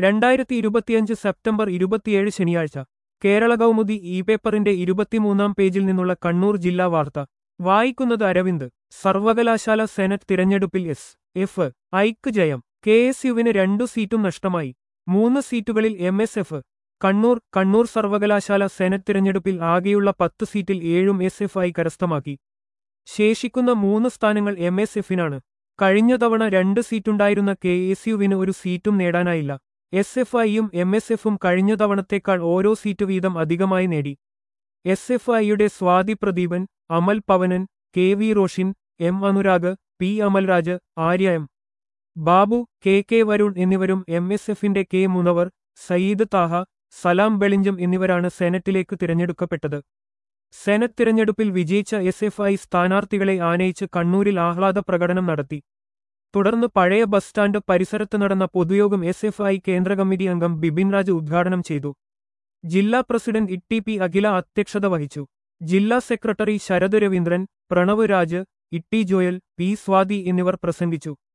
രണ്ടായിരത്തി ഇരുപത്തിയഞ്ച് സെപ്റ്റംബർ ഇരുപത്തിയേഴ് ശനിയാഴ്ച കേരള കൗമുദി ഇ പേപ്പറിന്റെ ഇരുപത്തിമൂന്നാം പേജിൽ നിന്നുള്ള കണ്ണൂർ ജില്ലാ വാർത്ത വായിക്കുന്നത് അരവിന്ദ് സർവകലാശാല സെനറ്റ് തിരഞ്ഞെടുപ്പിൽ എസ് എഫ് ഐക്ക് ജയം കെ എസ് യുവിന് രണ്ടു സീറ്റും നഷ്ടമായി മൂന്ന് സീറ്റുകളിൽ M S F Kannur Kannur സർവകലാശാല സെനറ്റ് തിരഞ്ഞെടുപ്പിൽ ആകെയുള്ള പത്ത് സീറ്റിൽ ഏഴും എസ് എഫ് ഐ കരസ്ഥമാക്കി ശേഷിക്കുന്ന മൂന്ന് സ്ഥാനങ്ങൾ എം എസ് എഫിനാണ് കഴിഞ്ഞ തവണ രണ്ട് സീറ്റുണ്ടായിരുന്ന കെ എസ് യുവിന് ഒരു സീറ്റും നേടാനായില്ല എസ് എഫ് ഐയും എം എസ് എഫും കഴിഞ്ഞ തവണത്തേക്കാൾ ഓരോ സീറ്റ് വീതം അധികമായി നേടി എസ് എഫ് ഐയുടെ Swathi Pradeepan Amal Pavanan K V Roshin M Anurag P Amalraj Arya M Babu K K Varun എന്നിവരും എം എസ് എഫിന്റെ കെ മുനവർ സയ്യിദ് താഹ സലാം ബെളിഞ്ചം എന്നിവരാണ് സെനറ്റിലേക്ക് തിരഞ്ഞെടുക്കപ്പെട്ടത് സെനറ്റ് തിരഞ്ഞെടുപ്പിൽ വിജയിച്ച എസ് എഫ് ഐ സ്ഥാനാർത്ഥികളെ ആനയിച്ച് കണ്ണൂരിൽ ആഹ്ലാദ പ്രകടനം നടത്തി തുടർന്ന് പഴയ ബസ് സ്റ്റാൻഡ് പരിസരത്ത് നടന്ന പൊതുയോഗം എസ് എഫ് ഐ കേന്ദ്ര കമ്മിറ്റി അംഗം ബിപിൻ രാജ് ഉദ്ഘാടനം ചെയ്തു ജില്ലാ പ്രസിഡന്റ് ഇ പി അഖില അധ്യക്ഷത വഹിച്ചു ജില്ലാ സെക്രട്ടറി ശരത് രവീന്ദ്രൻ പ്രണവ് രാജ് ഇട്ടി ജോയൽ പി സ്വാതി എന്നിവർ പ്രസംഗിച്ചു